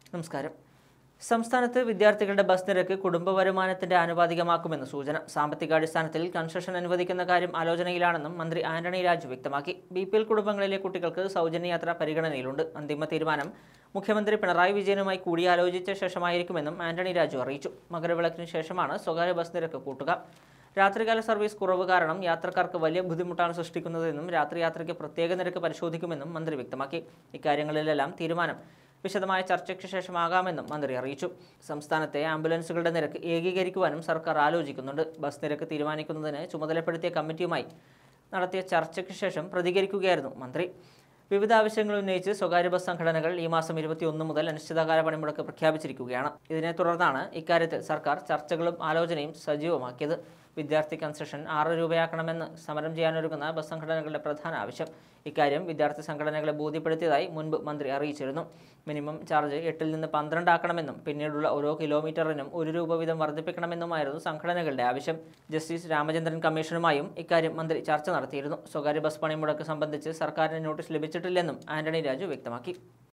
നമസ്കാരം സംസ്ഥാനത്ത് വിദ്യാർത്ഥികളുടെ ബസ് നിരക്ക് കുടുംബ വരുമാനത്തിന്റെ ആനുപാതികമാക്കുമെന്ന് സൂചന സാമ്പത്തികാടിസ്ഥാനത്തിൽ കൺസെഷൻ അനുവദിക്കുന്ന കാര്യം ആലോചനയിലാണെന്നും മന്ത്രി ആന്റണി രാജു വ്യക്തമാക്കി ബി പി എൽ കുടുംബങ്ങളിലെ കുട്ടികൾക്ക് സൗജന്യ യാത്ര പരിഗണനയിലുണ്ട് അന്തിമ തീരുമാനം മുഖ്യമന്ത്രി പിണറായി വിജയനുമായി കൂടിയാലോചിച്ച ശേഷമായിരിക്കുമെന്നും ആന്റണി രാജു അറിയിച്ചു മകരവിളക്കിന് ശേഷമാണ് സ്വകാര്യ ബസ് നിരക്ക് കൂട്ടുക രാത്രികാല സർവീസ് കുറവ് കാരണം യാത്രക്കാർക്ക് വലിയ ബുദ്ധിമുട്ടാണ് സൃഷ്ടിക്കുന്നതെന്നും രാത്രി യാത്രയ്ക്ക് പ്രത്യേക നിരക്ക് പരിശോധിക്കുമെന്നും മന്ത്രി വ്യക്തമാക്കി ഇക്കാര്യങ്ങളിലെല്ലാം തീരുമാനം വിശദമായ ചർച്ചയ്ക്ക് ശേഷമാകാമെന്നും മന്ത്രി അറിയിച്ചു സംസ്ഥാനത്തെ ആംബുലൻസുകളുടെ നിരക്ക് ഏകീകരിക്കുവാനും സർക്കാർ ആലോചിക്കുന്നുണ്ട് ബസ് നിരക്ക് തീരുമാനിക്കുന്നതിന് ചുമതലപ്പെടുത്തിയ കമ്മിറ്റിയുമായി നടത്തിയ ചർച്ചയ്ക്ക് ശേഷം പ്രതികരിക്കുകയായിരുന്നു മന്ത്രി വിവിധ ആവശ്യങ്ങൾ ഉന്നയിച്ച് സ്വകാര്യ ബസ് സംഘടനകൾ ഈ മാസം ഇരുപത്തിയൊന്ന് മുതൽ അനിശ്ചിതകാല പണിമുടക്ക് പ്രഖ്യാപിച്ചിരിക്കുകയാണ് ഇതിനെ തുടർന്നാണ് ഇക്കാര്യത്തിൽ സർക്കാർ ചർച്ചകളും ആലോചനയും സജീവമാക്കിയത് വിദ്യാർത്ഥി കൺസെഷൻ ആറ് രൂപയാക്കണമെന്ന് സമരം ചെയ്യാനൊരുങ്ങുന്ന ബസ് സംഘടനകളുടെ പ്രധാന ആവശ്യം ഇക്കാര്യം വിദ്യാർത്ഥി സംഘടനകളെ ബോധ്യപ്പെടുത്തിയതായി മുൻപ് മന്ത്രി അറിയിച്ചിരുന്നു മിനിമം ചാർജ് എട്ടിൽ നിന്ന് പന്ത്രണ്ടാക്കണമെന്നും പിന്നീടുള്ള ഓരോ കിലോമീറ്ററിനും ഒരു രൂപ വീതം വർദ്ധിപ്പിക്കണമെന്നുമായിരുന്നു സംഘടനകളുടെ ആവശ്യം ജസ്റ്റിസ് രാമചന്ദ്രൻ കമ്മീഷനുമായും ഇക്കാര്യം മന്ത്രി ചർച്ച നടത്തിയിരുന്നു സ്വകാര്യ ബസ് പണിമുടക്ക് സംബന്ധിച്ച് സർക്കാരിന് നോട്ടീസ് ലഭിച്ചിട്ടില്ലെന്നും ആന്റണി രാജു വ്യക്തമാക്കി